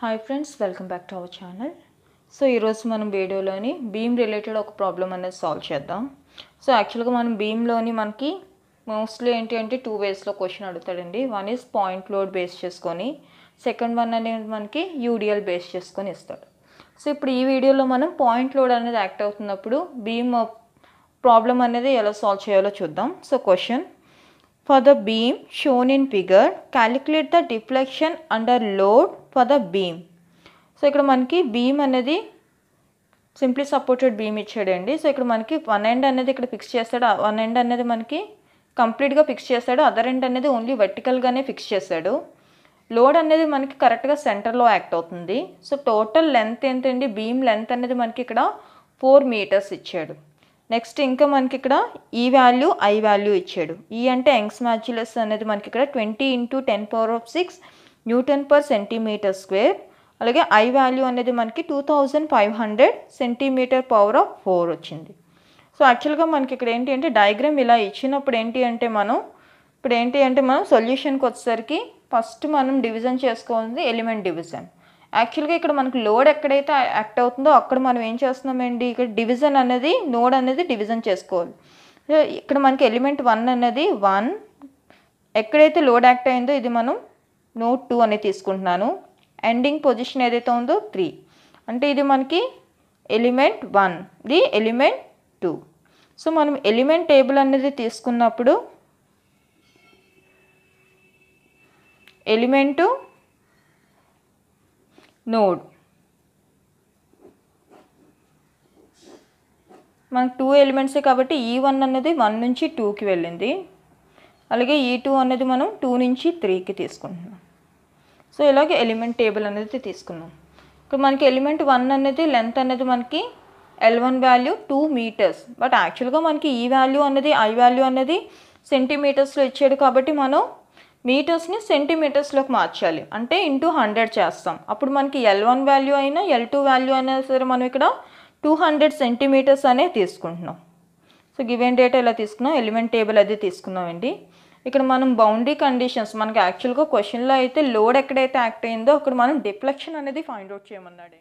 Hi friends welcome back to our channel so ఈరోజు మనం వీడియోలోని బీమ్ రిలేటెడ్ ఒక ప్రాబ్లం అనేది సాల్వ్ చేద్దాం సో యాక్చువల్గా మనం బీమ్లోని మనకి మోస్ట్లీ ఏంటి అంటే టూ వేస్లో క్వశ్చన్ అడుగుతాడండి one is point load base చేసుకొని సెకండ్ వన్ అనేది మనకి యూడిఎల్ బేస్ చేసుకొని ఇస్తాడు సో ఇప్పుడు ఈ వీడియోలో మనం పాయింట్ లోడ్ అనేది యాక్ట్ అవుతున్నప్పుడు బీమ్ ప్రాబ్లం అనేది ఎలా సాల్వ్ చేయాలో చూద్దాం so question For the beam shown in figure, calculate the deflection under load for the beam. So ఇక్కడ మనకి బీమ్ అనేది సింప్లీ సపోర్టెడ్ బీమ్ ఇచ్చాడండి సో ఇక్కడ మనకి వన్ ఎండ్ అనేది ఇక్కడ ఫిక్స్ చేస్తాడు వన్ ఎండ్ అనేది మనకి కంప్లీట్గా ఫిక్స్ చేస్తాడు అదర్ ఎండ్ అనేది ఓన్లీ వర్టికల్గానే ఫిక్స్ చేస్తాడు లోడ్ అనేది మనకి కరెక్ట్గా సెంటర్లో యాక్ట్ అవుతుంది సో టోటల్ లెంత్ ఏంటండి బీమ్ లెంత్ అనేది మనకి ఇక్కడ ఫోర్ మీటర్స్ ఇచ్చాడు నెక్స్ట్ ఇంకా మనకి ఇక్కడ ఈ వాల్యూ ఐ వాల్యూ ఇచ్చాడు ఈ అంటే యంగ్స్ మ్యాచులస్ అనేది మనకి ఇక్కడ twenty into ten power of six newton per centimetre square అలాగే ఐ వాల్యూ అనేది మనకి two thousand five hundred centimetre power of four వచ్చింది సో యాక్చువల్గా మనకి ఇక్కడ ఏంటి అంటే డయాగ్రామ్ ఇలా ఇచ్చినప్పుడు ఏంటి అంటే మనం ఇప్పుడు ఏంటి అంటే మనం సొల్యూషన్కి వచ్చేసరికి ఫస్ట్ మనం డివిజన్ చేసుకోవాల్సింది ఎలిమెంట్ డివిజన్ యాక్చువల్గా ఇక్కడ మనకు లోడ్ ఎక్కడైతే యాక్ట్ అవుతుందో అక్కడ మనం ఏం చేస్తున్నామండి ఇక్కడ డివిజన్ అనేది నోడ్ అనేది డివిజన్ చేసుకోవాలి సో ఇక్కడ మనకి ఎలిమెంట్ వన్ అనేది వన్ ఎక్కడైతే లోడ్ యాక్ట్ అయిందో ఇది మనం నోట్ టూ అనేది తీసుకుంటున్నాను ఎండింగ్ పొజిషన్ ఏదైతే ఉందో త్రీ అంటే ఇది మనకి ఎలిమెంట్ వన్ ఇది ఎలిమెంట్ టూ సో మనం ఎలిమెంట్ టేబుల్ అనేది తీసుకున్నప్పుడు ఎలిమెంటు నోడ్ మనకు టూ ఎలిమెంట్సే కాబట్టి ఈ వన్ అనేది వన్ నుంచి టూకి వెళ్ళింది అలాగే ఈ టూ అనేది మనం టూ నుంచి త్రీకి తీసుకుంటున్నాం సో ఇలాగే ఎలిమెంట్ టేబుల్ అనేది తీసుకున్నాం ఇక్కడ మనకి ఎలిమెంట్ వన్ అనేది లెంత్ అనేది మనకి L one value two metres but యాక్చువల్గా మనకి ఈ వాల్యూ అనేది ఐ వాల్యూ అనేది సెంటీమీటర్స్లో ఇచ్చాడు కాబట్టి మనం మీటర్స్ని సెంటీమీటర్స్లోకి మార్చాలి అంటే ఇంటూ హండ్రెడ్ చేస్తాం అప్పుడు మనకి ఎల్ వన్ వాల్యూ అయినా ఎల్ టూ వాల్యూ అయినా సరే మనం ఇక్కడ టూ హండ్రెడ్ సెంటీమీటర్స్ అనే తీసుకుంటున్నాం సో గివెన్ డేటా ఇలా తీసుకున్నాం ఎలిమెంట్ టేబుల్ అది తీసుకున్నామండి ఇక్కడ మనం బౌండరీ కండిషన్స్ మనకి యాక్చువల్గా క్వశ్చన్లో అయితే లోడ్ ఎక్కడైతే యాక్ట్ అయిందో అక్కడ మనం డిఫ్లెక్షన్ అనేది ఫైండ్ అవుట్ చేయమన్నాడండి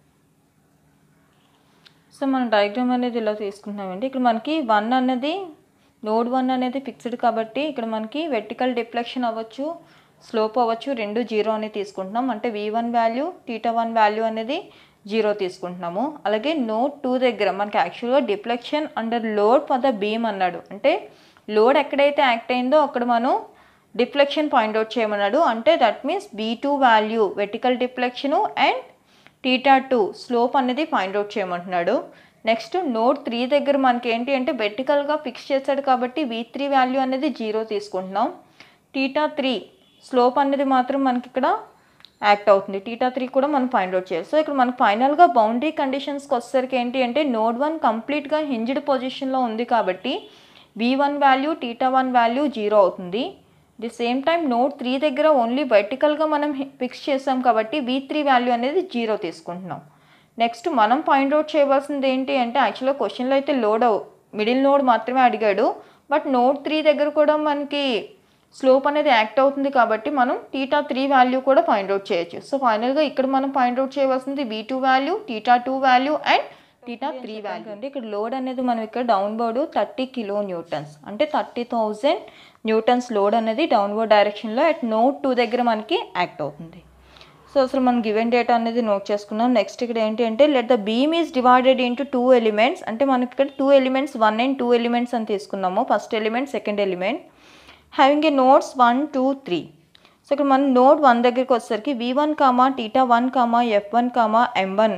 సో మనం డయాగ్రామ్ అనేది ఇలా తీసుకుంటున్నామండి ఇక్కడ మనకి వన్ అనేది నోడ్ వన్ అనేది ఫిక్స్డ్ కాబట్టి ఇక్కడ మనకి వెర్టికల్ డిఫ్లెక్షన్ అవ్వచ్చు స్లోప్ అవ్వచ్చు రెండు జీరో అనేది తీసుకుంటున్నాం అంటే V one value theta one value అనేది జీరో తీసుకుంటున్నాము అలాగే నోడ్ టూ దగ్గర మనకి యాక్చువల్గా deflection under load for the beam అన్నాడు అంటే లోడ్ ఎక్కడైతే యాక్ట్ అయిందో అక్కడ మనం డిఫ్లెక్షన్ పాయింట్ అవుట్ చేయమన్నాడు అంటే that means B two value vertical deflection and theta two slope అనేది ఫైండ్ అవుట్ చేయమంటున్నాడు నెక్స్ట్ నోడ్ త్రీ దగ్గర మనకి ఏంటి అంటే వెర్టికల్గా ఫిక్స్ చేశాడు కాబట్టి వి త్రీ వాల్యూ అనేది జీరో తీసుకుంటున్నాం టీటా త్రీ స్లోప్ అనేది మాత్రం మనకి ఇక్కడ యాక్ట్ అవుతుంది టీటా త్రీ కూడా మనం ఫైండ్ అవుట్ చేయాలి సో ఇక్కడ మనకు ఫైనల్గా బౌండరీ కండిషన్స్కి వచ్చేసరికి ఏంటి అంటే నోడ్ వన్ కంప్లీట్గా హింజ్డ్ పొజిషన్లో ఉంది కాబట్టి V one value theta one value zero అవుతుంది the same time node three దగ్గర ఓన్లీ వర్టికల్గా మనం ఫిక్స్ చేసాం కాబట్టి వి త్రీ వాల్యూ అనేది జీరో తీసుకుంటున్నాం నెక్స్ట్ మనం ఫైండ్ అవుట్ చేయవలసింది ఏంటి అంటే యాక్చువల్గా క్వశ్చన్లో అయితే లోడ్ మిడిల్ నోడ్ మాత్రమే అడిగాడు బట్ నోడ్ త్రీ దగ్గర కూడా మనకి స్లోప్ అనేది యాక్ట్ అవుతుంది కాబట్టి మనం టీటా త్రీ వాల్యూ కూడా ఫైండ్ అవుట్ చేయొచ్చు సో ఫైనల్గా ఇక్కడ మనం ఫైండ్ అవుట్ చేయవలసింది V two value theta two value and theta three value అంటే ఇక్కడ లోడ్ అనేది మనం ఇక్కడ డౌన్వర్డ్ థర్టీ కిలో న్యూటన్స్ అంటే థర్టీ థౌజండ్ న్యూటన్స్ లోడ్ అనేది డౌన్వర్డ్ డైరెక్షన్లో అట్ నోట్ టూ దగ్గర మనకి యాక్ట్ అవుతుంది సో అసలు మనం గివెన్ డేటా అనేది నోట్ చేసుకున్నాం నెక్స్ట్ ఇక్కడ ఏంటి అంటే let the beam is divided into two elements అంటే మనకి ఇక్కడ two elements one and two elements అని తీసుకున్నాము first element second element having a nodes one two three so ఇక్కడ మనం నోట్ వన్ దగ్గరికి వచ్చేసరికి V one comma theta one comma F one comma M one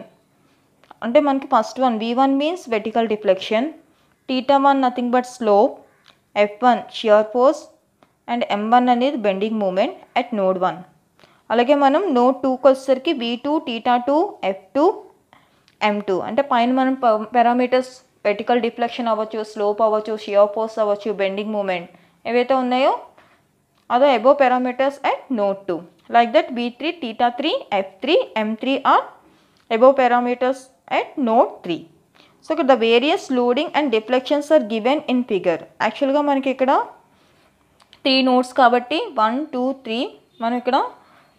అంటే మనకి first one V one means vertical deflection theta one nothing but slope F one shear force and M one అనేది bending moment at node one అలాగే మనం node టూకి వచ్చేసరికి V two theta two F two M two అంటే పైన మనం parameters vertical deflection అవ్వచ్చు slope అవ్వచ్చు షియర్ ఫోర్స్ అవ్వచ్చు బెండింగ్ మూమెంట్ ఏవైతే ఉన్నాయో అదో above parameters at node two like that V three theta three F three M three are above parameters at node 3 so ఇక్కడ the various loading and deflections are given in figure యాక్చువల్గా మనకి ఇక్కడ three nodes కాబట్టి one two three మనం ఇక్కడ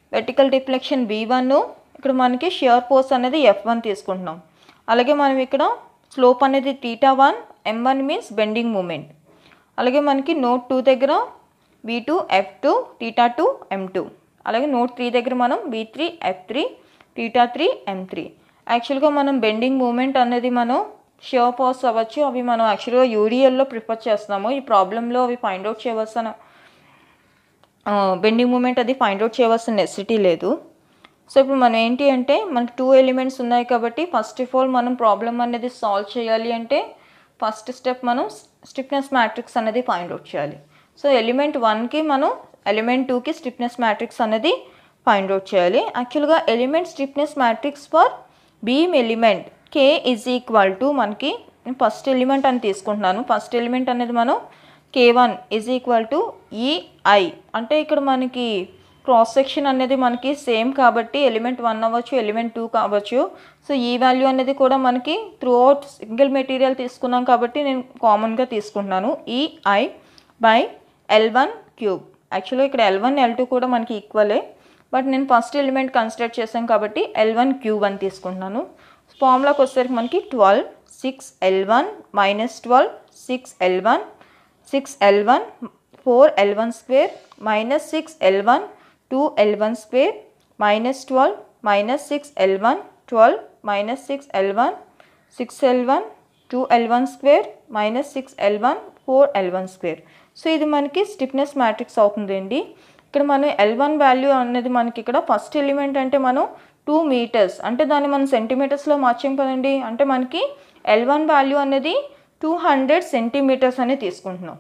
vertical deflection be one ఇక్కడ మనకి shear పోస్ అనేది ఎఫ్ వన్ తీసుకుంటున్నాం అలాగే మనం ఇక్కడ స్లోప్ అనేది theta one M one means bending moment అలాగే మనకి నోట్ టూ దగ్గర B two F two theta two M two అలాగే నోట్ త్రీ దగ్గర మనం B three F three theta three M three యాక్చువల్గా మనం బెండింగ్ మూమెంట్ అనేది మనం షో పాస్ అవ్వచ్చు అవి మనం యాక్చువల్గా యూడిఎల్లో ప్రిఫర్ చేస్తున్నాము ఈ ప్రాబ్లంలో అవి ఫైండ్ అవుట్ చేయవలసిన బెండింగ్ మూమెంట్ అది ఫైండ్ అవుట్ చేయవలసిన నెసిటీ లేదు సో ఇప్పుడు మనం ఏంటి అంటే మనకి టూ ఎలిమెంట్స్ ఉన్నాయి కాబట్టి ఫస్ట్ ఆఫ్ ఆల్ మనం ప్రాబ్లం అనేది సాల్వ్ చేయాలి అంటే ఫస్ట్ స్టెప్ మనం స్టిఫ్నెస్ మ్యాట్రిక్స్ అనేది ఫైండ్ అవుట్ చేయాలి సో ఎలిమెంట్ వన్కి మనం ఎలిమెంట్ టూకి స్టిఫ్నెస్ మ్యాట్రిక్స్ అనేది ఫైండ్ అవుట్ చేయాలి యాక్చువల్గా element stiffness matrix for beam element K is equal to మనకి ఫస్ట్ ఎలిమెంట్ అని తీసుకుంటున్నాను ఫస్ట్ ఎలిమెంట్ అనేది మనం K one is equal to EI అంటే ఇక్కడ మనకి క్రాస్ సెక్షన్ అనేది మనకి సేమ్ కాబట్టి ఎలిమెంట్ వన్ అవ్వచ్చు ఎలిమెంట్ టూ కావచ్చు సో ఈ వాల్యూ అనేది కూడా మనకి త్రూ అవుట్ సింగిల్ మెటీరియల్ తీసుకున్నాం కాబట్టి నేను కామన్గా తీసుకుంటున్నాను EI by L one cube యాక్చువల్గా ఇక్కడ ఎల్ వన్ ఎల్ టూ కూడా మనకి ఈక్వలే బట్ నేను ఫస్ట్ ఎలిమెంట్ కన్సిడర్ చేశాను కాబట్టి ఎల్ వన్ క్యూబ్ అని తీసుకుంటున్నాను ఫార్ములాకి వచ్చేసరికి మనకి twelve six L one minus twelve six L one six L one four L one square minus six L one two L one square minus twelve minus six L one twelve minus six L one six L one two L one square minus six L one four L one square so ఇది మనకి stiffness matrix అవుతుందండి ఇక్కడ మనం L one value అనేది మనకి ఇక్కడ first element అంటే మనం టూ మీటర్స్ అంటే దాన్ని మనం సెంటీమీటర్స్లో మార్చాం కదండి అంటే మనకి ఎల్ వన్ వాల్యూ అనేది టూ హండ్రెడ్ సెంటీమీటర్స్ అని తీసుకుంటున్నాం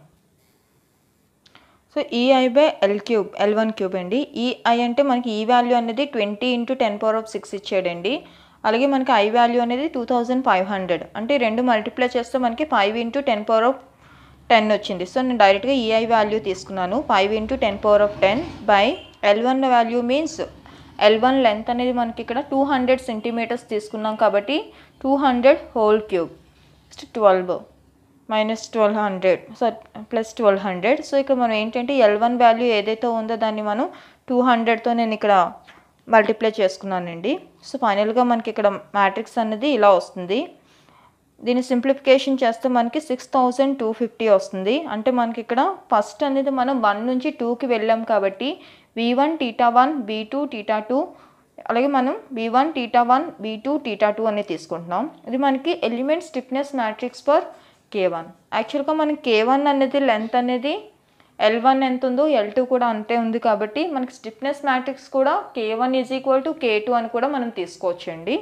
so EI by L cube L one cube అండి ఈఐ అంటే మనకి ఈ వాల్యూ అనేది twenty into ten power of six ఇచ్చాడండి అలాగే మనకి ఐ వాల్యూ అనేది టూ థౌజండ్ ఫైవ్ హండ్రెడ్ అంటే రెండు మల్టిప్లై చేస్తే మనకి five into ten power of ten వచ్చింది సో నేను డైరెక్ట్గా ఈఐ వాల్యూ తీసుకున్నాను five into ten power of ten by L one value means L one length అనేది మనకి ఇక్కడ టూ హండ్రెడ్ సెంటీమీటర్స్ తీసుకున్నాం కాబట్టి two hundred whole cube twelve minus twelve hundred so plus twelve hundred so ఇక్కడ మనం ఏంటంటే L one value ఏదైతే ఉందో దాన్ని మనం టూ హండ్రెడ్తో నేను ఇక్కడ మల్టిప్లై చేసుకున్నానండి సో ఫైనల్గా మనకి ఇక్కడ మ్యాట్రిక్స్ అనేది ఇలా వస్తుంది దీన్ని సింప్లిఫికేషన్ చేస్తే మనకి సిక్స్ థౌజండ్ టూ ఫిఫ్టీ వస్తుంది అంటే మనకి ఇక్కడ ఫస్ట్ అనేది మనం వన్ నుంచి టూకి వెళ్ళాం కాబట్టి V one theta one B two theta two అలాగే మనం B one theta one B two theta two అనేది తీసుకుంటున్నాం ఇది మనకి element stiffness matrix for K one యాక్చువల్గా మనకి కే వన్ అనేది లెంత్ అనేది ఎల్ వన్ ఎంత ఉందో ఎల్ టూ కూడా అంతే ఉంది కాబట్టి మనకి స్టిఫ్నెస్ మ్యాట్రిక్స్ కూడా K one is equal to K two అని కూడా మనం తీసుకోవచ్చండి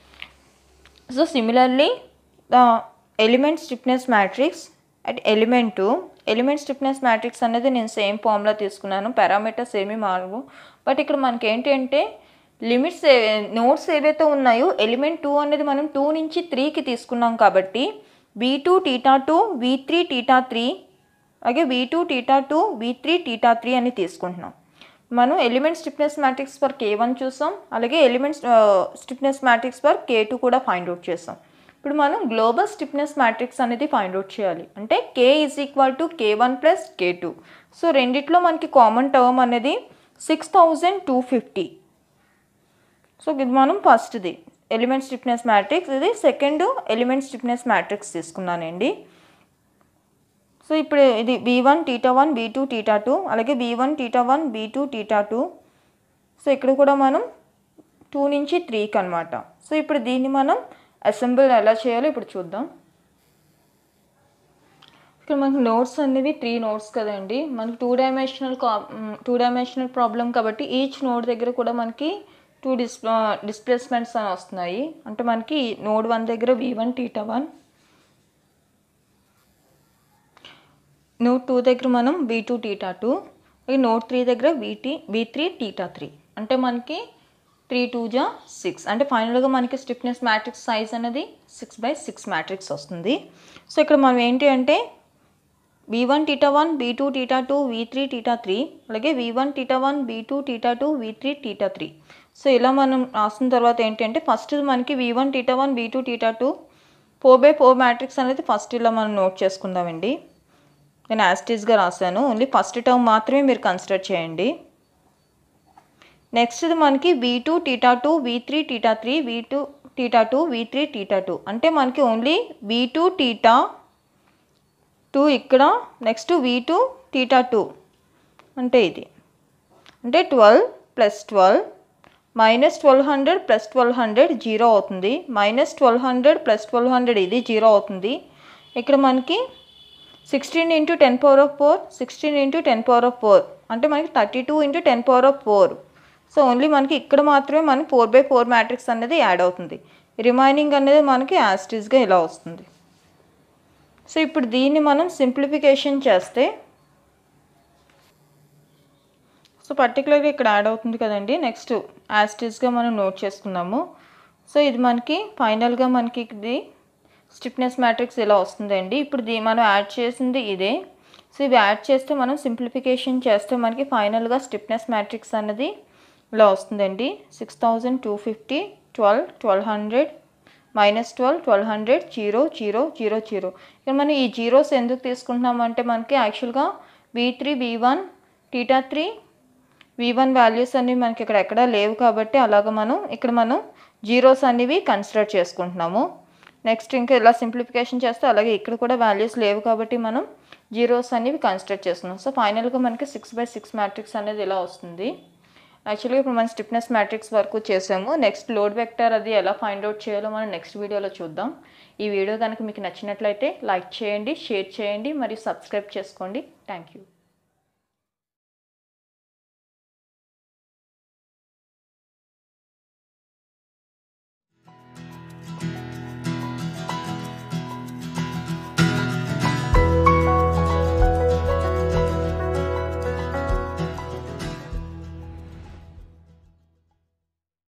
so similarly the element stiffness matrix at element two element stiffness matrix అనేది నేను సేమ్ ఫామ్లో తీసుకున్నాను పారామీటర్స్ ఏమీ మారవు బట్ ఇక్కడ మనకి ఏంటి అంటే లిమిట్స్ నోట్స్ ఏవైతే ఉన్నాయో ఎలిమెంట్ టూ అనేది మనం టూ నుంచి త్రీకి తీసుకున్నాం కాబట్టి B two theta two V three theta three అలాగే V two theta two V three theta three అని తీసుకుంటున్నాం మనం element stiffness matrix for K one చూసాం అలాగే element stiffness matrix for K two కూడా ఫైండ్ అవుట్ చేసాం ఇప్పుడు మనం గ్లోబల్ స్టిఫ్నెస్ మ్యాట్రిక్స్ అనేది ఫైండ్ అవుట్ చేయాలి అంటే K is equal to K one plus K two so రెండిట్లో మనకి కామన్ టర్మ్ అనేది six thousand two fifty so ఇది మనం ఫస్ట్ది ఎలిమెంట్ స్టిఫ్నెస్ మ్యాట్రిక్స్ ఇది సెకండ్ ఎలిమెంట్ స్టిఫ్నెస్ మ్యాట్రిక్స్ తీసుకున్నానండి సో ఇప్పుడు ఇది B one theta one B two theta two అలాగే B one theta one B two theta two so ఇక్కడ కూడా మనం టూ నుంచి త్రీకి అనమాట సో ఇప్పుడు దీన్ని మనం అసెంబుల్ ఎలా చేయాలో ఇప్పుడు చూద్దాం ఇక్కడ మనకి నోట్స్ అనేవి త్రీ నోట్స్ కదండి మనకి టూ డైమెన్షనల్ కా టూ డైమెన్షనల్ ప్రాబ్లం కాబట్టి ఈచ్ నోడ్ దగ్గర కూడా మనకి టూ డిస్ డిస్ప్లేస్మెంట్స్ అని వస్తున్నాయి అంటే మనకి నోడ్ వన్ దగ్గర V one theta one node two దగ్గర మనం బీ టూ టీటా టూ ఈ నోట్ త్రీ దగ్గర బీటీ బీ త్రీ టీటా త్రీ అంటే మనకి త్రీ టూ జా సిక్స్ అంటే ఫైనల్గా మనకి స్టిఫ్నెస్ మ్యాట్రిక్స్ సైజ్ అనేది సిక్స్ బై సిక్స్ మ్యాట్రిక్స్ వస్తుంది సో ఇక్కడ మనం ఏంటి అంటే B one theta one B two theta two V three theta three అలాగే V one theta one B two theta two V three theta three so ఇలా మనం రాసిన తర్వాత ఏంటి అంటే ఫస్ట్ మనకి V one theta one B two theta two four by four matrix అనేది first ఇలా మనం నోట్ చేసుకుందామండి నేను యాస్టీస్గా రాశాను ఓన్లీ ఫస్ట్ టర్మ్ మాత్రమే మీరు కన్సిడర్ చేయండి నెక్స్ట్ మనకి V two theta two V three theta three V two theta two V three theta two అంటే మనకి only V two theta two ఇక్కడ next V two theta two అంటే ఇది అంటే twelve plus twelve minus twelve hundred plus twelve hundred zero అవుతుంది minus twelve hundred plus twelve hundred ఇది zero అవుతుంది ఇక్కడ మనకి sixteen into ten power of four sixteen into ten power of four అంటే మనకి thirty two into ten power of four so only మనకి ఇక్కడ మాత్రమే మనకి ఫోర్ బై ఫోర్ మ్యాట్రిక్స్ అనేది యాడ్ అవుతుంది రిమైనింగ్ అనేది మనకి యాస్టీస్గా ఇలా వస్తుంది సో ఇప్పుడు దీన్ని మనం సింప్లిఫికేషన్ చేస్తే సో పర్టికులర్గా ఇక్కడ యాడ్ అవుతుంది కదండి నెక్స్ట్ యాస్టీస్గా మనం నోట్ చేసుకున్నాము సో ఇది మనకి ఫైనల్గా మనకి ఇది స్టిఫ్నెస్ మ్యాట్రిక్స్ ఇలా వస్తుందండి ఇప్పుడు దీ మనం యాడ్ చేసింది ఇదే సో ఇవి యాడ్ చేస్తే మనం సింప్లిఫికేషన్ చేస్తే మనకి ఫైనల్గా స్టిఫ్నెస్ మ్యాట్రిక్స్ అన్నది ఇలా వస్తుందండి six thousand two fifty twelve twelve hundred minus twelve twelve hundred zero zero zero zero ఇక్కడ మనం ఈ జీరోస్ ఎందుకు తీసుకుంటున్నామంటే మనకి యాక్చువల్గా V three V one theta three V one values అనేవి మనకి ఇక్కడ ఎక్కడా లేవు కాబట్టి అలాగ మనం ఇక్కడ మనం జీరోస్ అనేవి కన్సిడర్ చేసుకుంటున్నాము నెక్స్ట్ ఇంకా ఇలా సింప్లిఫికేషన్ చేస్తే అలాగే ఇక్కడ కూడా వాల్యూస్ లేవు కాబట్టి మనం జీరోస్ అనేవి కన్సిడర్ చేస్తున్నాం సో ఫైనల్గా మనకి సిక్స్ బై సిక్స్ మ్యాట్రిక్స్ అనేది ఇలా వస్తుంది యాక్చువల్గా ఇప్పుడు మనం స్టిఫ్నెస్ మ్యాట్రిక్స్ వరకు చేసాము నెక్స్ట్ లోడ్ వెక్టర్ అది ఎలా ఫైండ్ అవుట్ చేయాలో మనం నెక్స్ట్ వీడియోలో చూద్దాం ఈ వీడియో కనుక మీకు నచ్చినట్లయితే లైక్ చేయండి షేర్ చేయండి మరియు సబ్స్క్రైబ్ చేసుకోండి థ్యాంక్ యూ